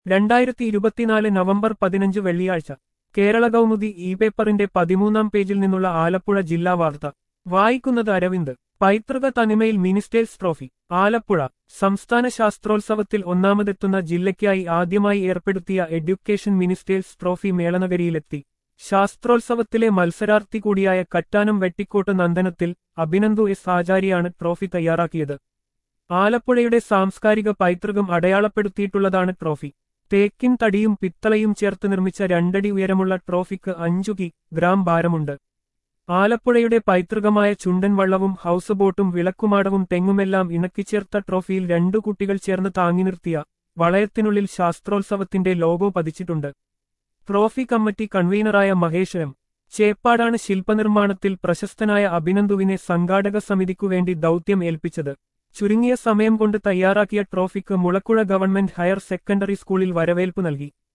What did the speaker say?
രണ്ടായിരത്തി ഇരുപത്തിനാല് നവംബർ പതിനഞ്ച് വെള്ളിയാഴ്ച കേരള കൗമുദി ഇ പേപ്പറിന്റെ പതിമൂന്നാം പേജിൽ നിന്നുള്ള ആലപ്പുഴ ജില്ലാ വാർത്ത വായിക്കുന്നത് അരവിന്ദ് പൈതൃക തനിമയിൽ മിനിസ്റ്റേഴ്സ് ട്രോഫി ആലപ്പുഴ സംസ്ഥാന ശാസ്ത്രോത്സവത്തിൽ ഒന്നാമതെത്തുന്ന ജില്ലയ്ക്കായി ആദ്യമായി ഏർപ്പെടുത്തിയ എഡ്യൂക്കേഷൻ മിനിസ്റ്റേഴ്സ് ട്രോഫി മേളനഗരിയിലെത്തി ശാസ്ത്രോത്സവത്തിലെ മത്സരാർത്ഥി കൂടിയായ കറ്റാനം വെട്ടിക്കോട്ട് നന്ദനത്തിൽ അഭിനന്ദു എസ് ആചാര്യാണ് ട്രോഫി തയ്യാറാക്കിയത് ആലപ്പുഴയുടെ സാംസ്കാരിക പൈതൃകം അടയാളപ്പെടുത്തിയിട്ടുള്ളതാണ് ട്രോഫി തേക്കിൻ തടിയും പിത്തളയും ചേർത്ത് നിർമ്മിച്ച രണ്ടടി ഉയരമുള്ള ട്രോഫിക്ക് അഞ്ചു കി ഗ്രാം ഭാരമുണ്ട് ആലപ്പുഴയുടെ പൈതൃകമായ ചുണ്ടൻ വള്ളവും ഹൗസ് ബോട്ടും വിളക്കുമാടവും തെങ്ങുമെല്ലാം ഇണക്കിച്ചേർത്ത ട്രോഫിയിൽ രണ്ടു കുട്ടികൾ ചേർന്ന് താങ്ങി നിർത്തിയ വളയത്തിനുള്ളിൽ ശാസ്ത്രോത്സവത്തിന്റെ ലോഗോ പതിച്ചിട്ടുണ്ട് ട്രോഫി കമ്മിറ്റി കൺവീനറായ മഹേഷ് എം ചേപ്പാടാണ് ശില്പനിർമ്മാണത്തിൽ പ്രശസ്തനായ അഭിനന്ദുവിനെ സംഘാടക സമിതിക്കുവേണ്ടി ദൗത്യം ഏൽപ്പിച്ചത് ചുരുങ്ങിയ സമയം കൊണ്ട് തയ്യാറാക്കിയ ട്രോഫിക്ക് മുളക്കുഴ ഗവൺമെന്റ് ഹയർ സെക്കൻഡറി സ്കൂളിൽ വരവേൽപ്പ് നൽകി